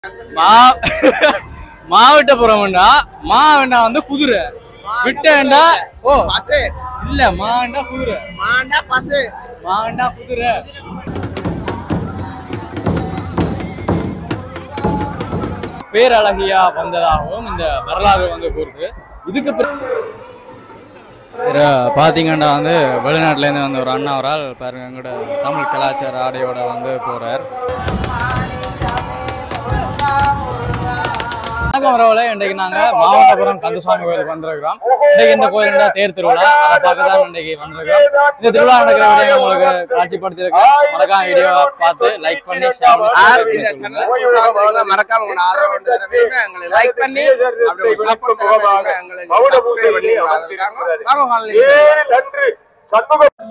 மா மாவட்டபுரம்டா மாவண்டா வந்து குதிரை விட்டேன்டா ஓ பசு இல்ல மாண்டா குதிரை மாண்டா பசு மாண்டா குதிரை பேரழகியா வந்ததாகவும் இந்த வரலாறு வந்து கூறுது இதுக்கு பிறகு இதுல பாத்தீங்கன்னா வந்து வெளிநாட்டுல இருந்து வந்த ஒரு அண்ணா ஒரு ஆள் பாருங்க எங்கூட தமிழ் கலாச்சார ஆடையோட வந்து போறார் வணக்கம் வரவங்களே இன்றைக்கு நாங்க மாவட்டபுரம் கந்தசுவாமி கோயிலுக்கு வந்திருக்கிறோம் இன்றைக்கு இந்த கோயிலோட தேர் திருவிழா அதை பார்க்க தான் இன்றைக்கு வந்திருக்கிறோம் இந்த திருவிழா நடக்கிற வீடியோ உங்களுக்கு காட்சிப்படுத்தியிருக்கோம் மறக்காம வீடியோ பார்த்து லைக் பண்ணி ஷேர் ஆர் பண்ணி இந்த சொல்லுங்க. சேனலை மறக்காம உங்க ஆதரவு கொண்டு தர வேணுங்க. எங்களை லைக் பண்ணி அப்படி ஒரு support தர வேணுங்க. எங்களுக்கு subscribe பண்ணி ஆதரவு தாங்க. வாங்க வாங்க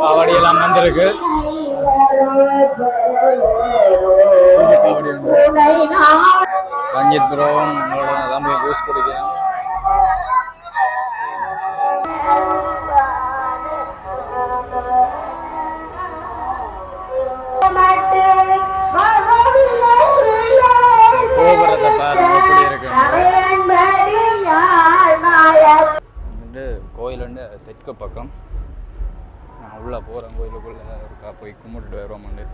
காவடி எல்லாம் வந்திருக்கு காவடி உண்டு ரஞ்சித் ப்ரோவும் உங்களோட தம்பி ஜூஸ் குடிக்கிறேன் கோபுரத்தை பாருங்க எப்படி இருக்கு வந்து கோயில் வந்து தெற்கு பக்கம் நான் உள்ளே போகிறேன் கோயிலுக்குள்ளே இருக்கா போய் கும்பிட்டுட்டு வருவோம் வந்து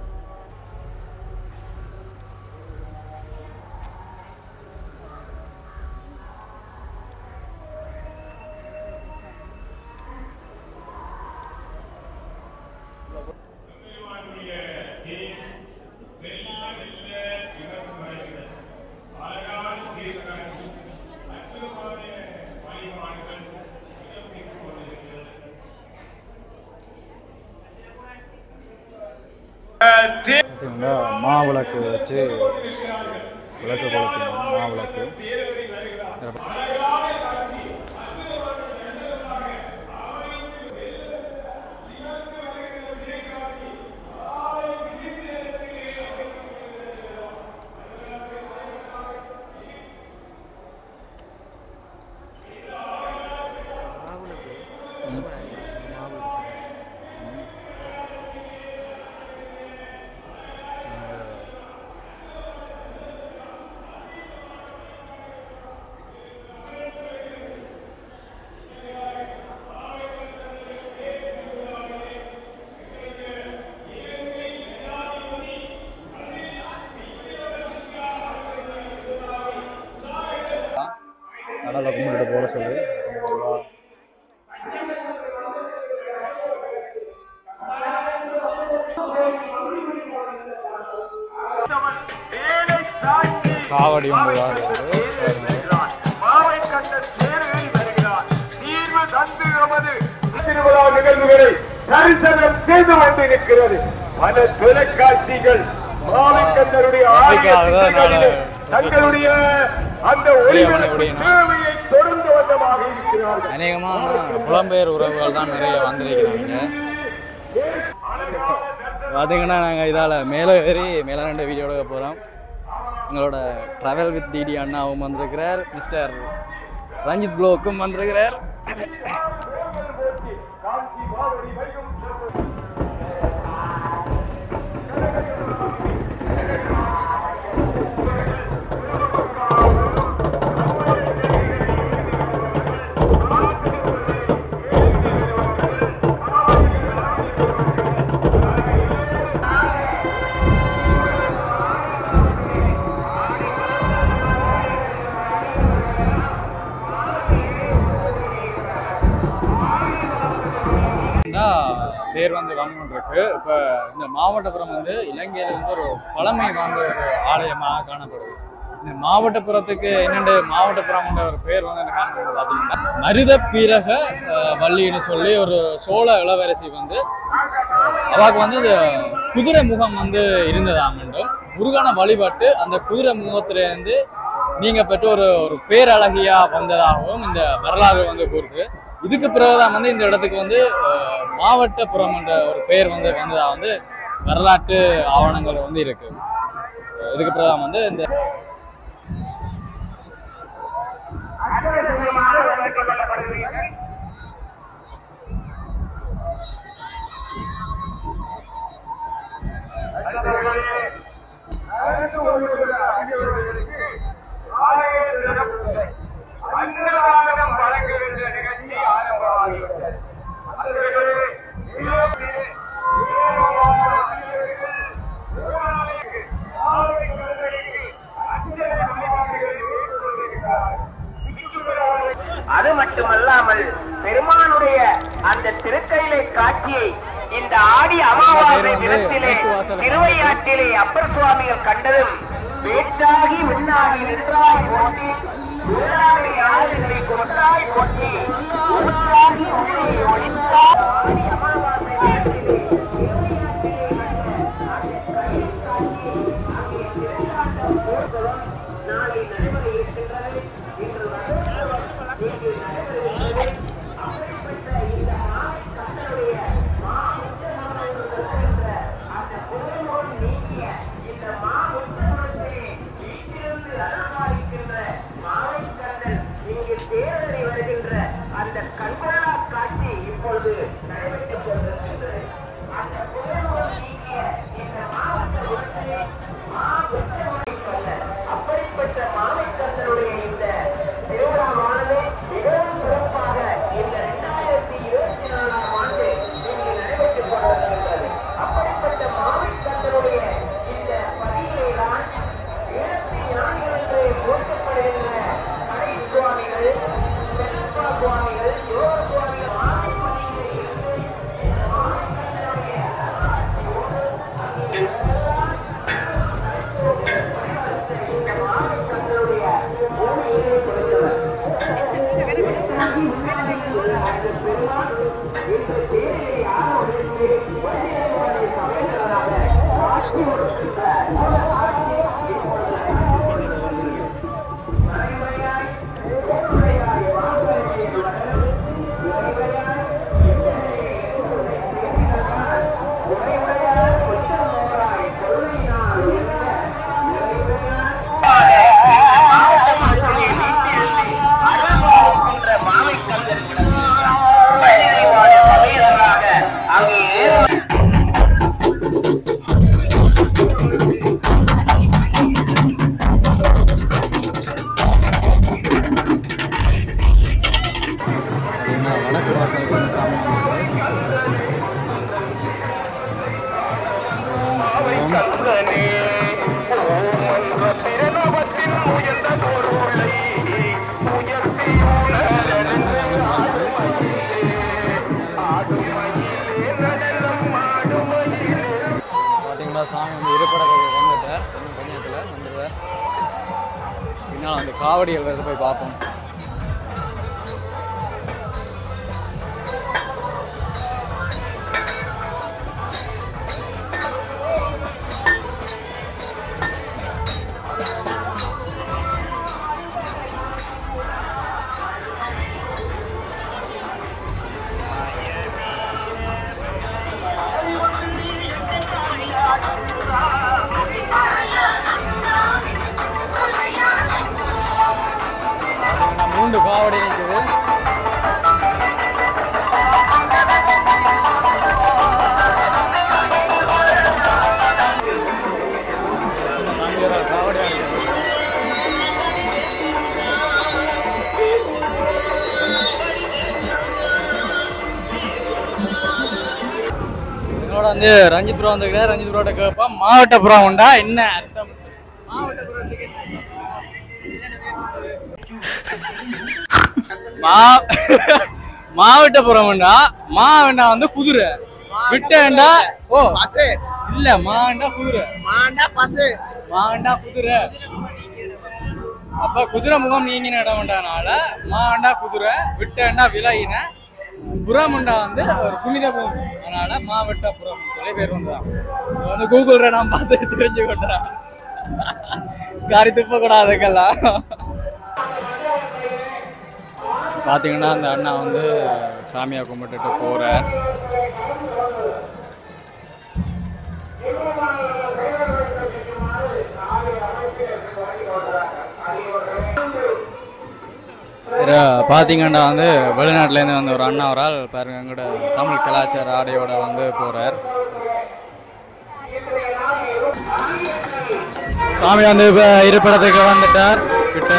பார்த்தீங்கன்னா மாவிளக்கு வச்சு விளக்கு கொளுத்தணும் மாவிளக்கு கடலை கும்பிட்டு போட சொல்லி காவடி ஒன்று தான் திருவிழா நிகழ்வுகளை தரிசனம் செய்து வந்து நிற்கிறது பல தொலைக்காட்சிகள் மாவட்டத்தருடைய ஆலய திட்டங்களிலே தங்களுடைய அந்த ஒளிபரப்பு சேவையை தொடர்ந்து வந்தமாக இருக்கிறார்கள் அநேகமான புலம்பெயர் உறவுகள் தான் நிறைய வந்திருக்கிறாங்க பார்த்தீங்கன்னா நாங்கள் இதால் மேலே ஏறி மேலே ரெண்டு வீடியோ எடுக்க போகிறோம் எங்களோட ட்ராவல் வித் டிடி அண்ணாவும் வந்திருக்கிறார் மிஸ்டர் ரஞ்சித் ப்ளோக்கும் வந்திருக்கிறார் பேர் வந்து வந்துருக்கு இப்போ இந்த மாவட்டப்புறம் வந்து இலங்கையில வந்து ஒரு பழமை வாய்ந்த ஒரு ஆலயமாக காணப்படுது இந்த மாவட்டப்புறத்துக்கு என்னென்ன மாவட்டப்புறம்ன்ற ஒரு பேர் வந்து என்ன காணப்படுது பார்த்தீங்கன்னா மருத பீரக அஹ், வள்ளின்னு சொல்லி ஒரு சோழ இளவரசி வந்து அவாக்கு வந்து இந்த குதிரை முகம் வந்து இருந்ததாம் என்றும் முருகனை வழிபட்டு அந்த குதிரை முகத்திலேருந்து நீங்க பெற்ற ஒரு ஒரு பேரழகியா வந்ததாகவும் இந்த வரலாறு வந்து கூறுது இதுக்கு பிறகுதான் வந்து இந்த இடத்துக்கு வந்து அஹ், மாவட்டப்புறம் என்ற ஒரு பெயர் வந்து வந்ததா வந்து வரலாற்று ஆவணங்கள் வந்து இருக்கு அஹ் இதுக்கு பிறகுதான் வந்து இந்த அன்னதானம் வழங்குகின்ற நிகழ்ச்சி ஆரம்பமாகிவிட்டது அது மட்டுமல்லாமல் பெருமானுடைய அந்த திருக்கையிலை காட்சியை இந்த ஆடி அமாவாசை தினத்திலே திருவையாற்றிலே அப்பர் சுவாமிகள் கண்டதும் வேட்டாகி விண்ணாகி நின்றாய் போட்டி ஊராகி ஆளுகளை கொன்றாய் போட்டி ஊராகி உள்ளே ஒளித்தாய் ஆடி அமாவாசை தினத்திலே திருவையாற்றிலே கண்ட அந்த கைலை காட்சியை அங்கே திருநாட்டம் போர்க்களம் நாளை நடைபெற இருக்கின்றது இன்று நடைபெறும் இங்கு நடைபெறுகிறது அப்படிப்பட்ட இந்த மாலை கண்ணனுடைய மா இப்பொழுது நடைபெற்றுக் கொண்டிருக்கின்றது அந்த குறைமுகம் நீக்கிய இந்த மாவட்ட உறுப்பினர் அப்படிப்பட்ட மாமைக்கந்தனுடைய இந்த திருவிழாவானது மிகவும் சிறப்பாக இந்த இரண்டாயிரத்தி இருபத்தி நாலாம் ஆண்டு இங்கு நடைபெற்றுக் கொண்டிருக்கின்றது அப்படிப்பட்ட மாமைக்கந்தனுடைய இந்த பதியிலே தான் இருபத்தி நான்கு என்று போற்றப்படுகின்ற கலை சுவாமிகள் பெருப்பா சுவாமிகள் யோக சுவாமிகள் மாலை பதியிலே இருந்து இந்த மாமைக்கந்தனுடைய இந்த மாமைக்கந்தனுடைய பூமியிலே கொடுத்தவர் அங்கே பார்த்தீங்கன்னா வடக்கு வாசலுக்கு வந்து சாமி கும்பிட்டு பார்த்தீங்களா சாமி வந்து இருப்படத்துக்கு வந்துட்டார் இன்னும் கொஞ்ச நேரத்தில் வந்துடுவார் பின்னால் அந்த காவடிகள் வருது போய் பார்ப்போம் பார்த்தீங்கன்னா மூன்று காவடி நிற்குது சின்ன தம்பியோட காவடியா இருக்குது என்னோட வந்து ரஞ்சித் ப்ரோ வந்துருக்காரு ரஞ்சித் ப்ரோட்ட கேட்போம் மாவட்டப்புறம் உண்டா என்ன அர்த்தம் மாவட்டப்புறத்துக்கு என்ன மா மாவட்டப்புறம்டா மாவண்டா வந்து குதிரை விட்டேன்டா ஓ பசு இல்ல மாண்டா குதிரை மாண்டா பசு மாண்டா குதிரை அப்ப குதிரை முகம் நீங்கின இடம்ன்றனால மாண்டா குதிரை விட்டேன்டா விலகின புறமுண்டா வந்து ஒரு புனித பூமி அதனால மாவட்டபுரம் சொல்லி பேர் வந்தான் இது வந்து கூகுள் நான் பார்த்து தெரிஞ்சு கொண்டான் காரி துப்ப கூடாதுக்கெல்லாம் பார்த்தீங்கன்னா அந்த அண்ணா வந்து சாமியை கும்பிட்டுட்டு போறார் வேற பார்த்தீங்கன்னா வந்து வெளிநாட்டுலேருந்து வந்து ஒரு அண்ணா ஒரு ஆள் பாருங்க எங்கூட தமிழ் கலாச்சார ஆடையோட வந்து போறார் சாமி வந்து இப்போ இருப்பிடத்துக்கு வந்துட்டார் கிட்ட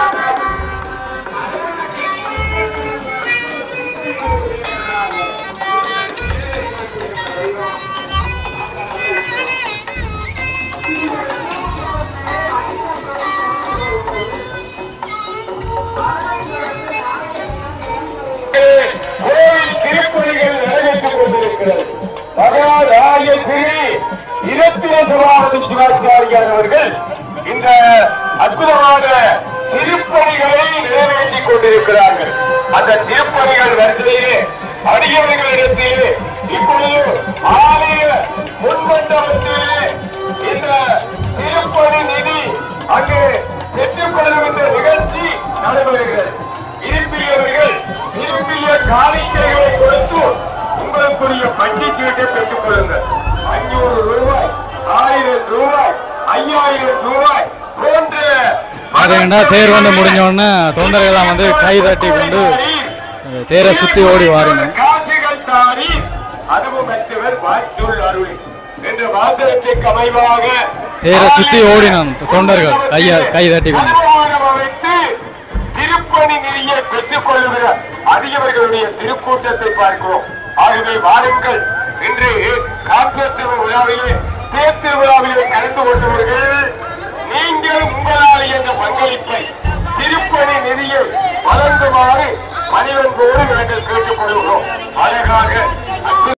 கோயில் திருப்பணிகள் நடைபெற்றுக் கொண்டிருக்கிறது மகாராஜஸ்ரீ இரத்தின சபாபதி சிவாச்சாரியார் அவர்கள் இந்த அற்புதமான திருப்பணிகளை நிறைவேற்றிக் கொண்டிருக்கிறார்கள் அந்த திருப்பணிகள் வரிசையிலே அடியவர்களிடத்திலே இப்பொழுது ஆலய முன்மண்டபத்திலே இந்த திருப்பணி நிதி அங்கு பெற்றுக்கொள்ளுகின்ற நிகழ்ச்சி நடைபெறுகிறது விரும்பியவர்கள் விரும்பிய காணிக்கைகளை கொடுத்து உங்களுக்குரிய பஞ்சு சீட்டை பெற்றுக் கொள்ளுங்கள் அஞ்சூறு ரூபாய் ஆயிரம் ரூபாய் ஐயாயிரம் ரூபாய் போன்ற பார்த்தீங்கன்னா தேர் வந்து முடிஞ்ச உடனே தொண்டர்கள்லாம் வந்து கை தட்டி கொண்டு தேரை சுற்றி ஓடி வாருங்க காசுகள் மாற்றுள் அருள் என்ற வாசகத்திற்கு அமைவாக தேரை சுத்தி ஓடினான் தொண்டர்கள் கைய கை தட்டி கொண்டு அனுமானம் அமைத்து திருப்பணி நிதியை பெற்றுக் கொள்ளுகிற அதிகவர்களுடைய திருக்கூட்டத்தை பார்க்கிறோம் ஆகவே வாருங்கள் இன்று காப்பேற்ற விழாவிலே தேர்த்து விழாவிலே கலந்து கொண்டவர்கள் நீங்கள் உங்களால் என்ற பங்களிப்பை திருப்பணி நிதியை வழங்குமாறு மனிதன் போது நாங்கள் கேட்டுக் கொள்கிறோம் அழகாக